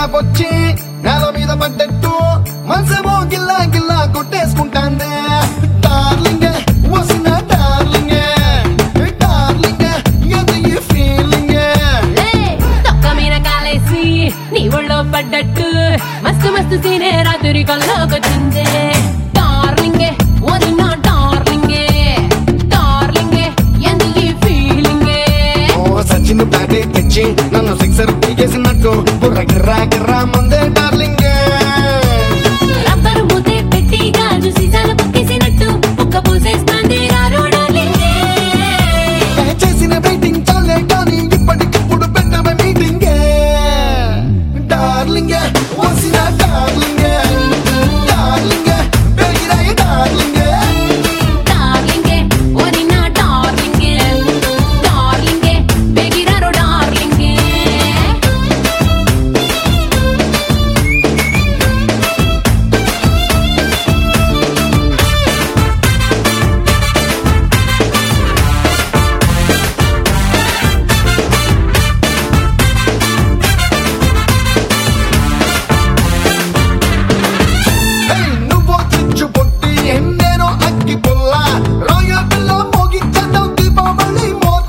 gap వచ్చి నేల మీద పడ్డట్టు మనసేమో గిల్లా గిల్లా కొట్టేసుకుంటాందే డార్లింగ్ వసిన డార్లింగ్ డార్లింగ్ ఇది ఈ ఫీలింగ్ లే, తొక్క మీద కాలేసి నీ ఒళ్ళో పడ్డట్టు మస్తు మస్తు సీనే రాత్రి కల్లోకొచ్చిందే డార్లింగే ఓరి నా డార్లింగే డార్లింగే ఎందు ఈ ఫీలింగే ఓ సచిన్ బ్యాటే తెచ్చి నన్ను సిక్సర్ పీకేసినట్టు బుర్ర గిర్రా గిర్రా మందే డార్లింగ్ రబ్బరు మూతే పెట్టి గాజు సీసాలు పక్కేసినట్టు కుక్క పూసేస్తాంది రారో డార్లింగే చేసిన వెయిటింగ్ చాలే కానీ ఇప్పటికిప్పుడు పెట్టమే మీటింగ్ డార్లింగ్ వసిన డార్లింగ్ డార్లింగ్ పెరిగిరాయి డార్లింగ్ డార్లింగే ఓరి నా డార్లింగే డార్లింగే బెగిరారో డార్లింగే Hey, నువ్వో చిచ్చు పొట్టి ఎన్నేనో అక్కి పుల్ల రాయల్ పిల్ల మోగించడం దీపావళి మోత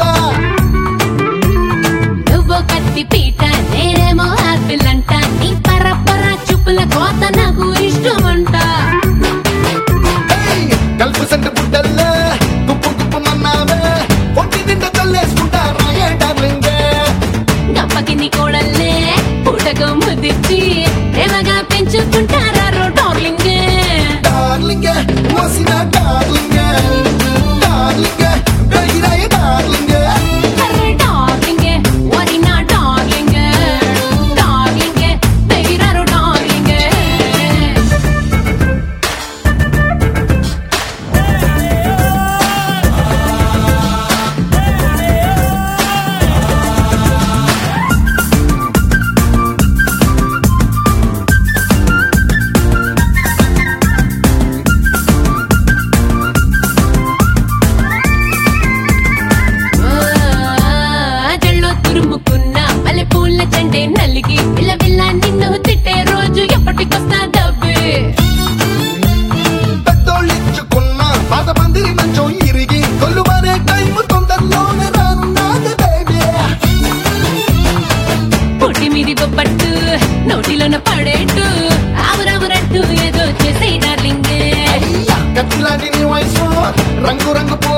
నువ్వు కత్తి పీట నేనేమో ఆపిల్ అంట నీ పరపర చూపుల కోత నాకు ఇష్టమంట Hey, కలుపు సంటి బుడ్డల్లే గుప్పు గుప్పు మన్నావే పొట్టి నిండా చల్లేసుకుంటా రాయే డార్లింగ్ గప్పకి నీ కోడల్లే పూటకు ముదిర్చి ప్రేమగా పెంచుకుంటారా రో డార్లింగ్ డార్లింగ్ వసిన డార్లింగ్ డార్లింగ్ పెరిగిరాయి డార్లింగ్ అరే డార్లింగ్ ఓరి నా డార్లింగ్ డార్లింగ్ బెగిరారో డార్లింగ్ జల్లో తురుముకున్న మల్లె పూల చండే నలిగి పిల్ల పిల్ల నిన్ను తిట్టే రోజు ఎప్పటికొస్తా డబ్బే పెద్దోళ్ళిచ్చుకున్న పాత పందిరి మంచం ఇరిగి కొల్లు మరే టైం తొందరలోనే రానున్నది బేబీ పొట్టి మీది బొబ్బట్టు నోటిలోన పడేట్టు ఆవురావురంటూ ఏదో చేసే డార్లింగ్ కత్తిలాంటి నీ వయసు రంగు రంగు పూల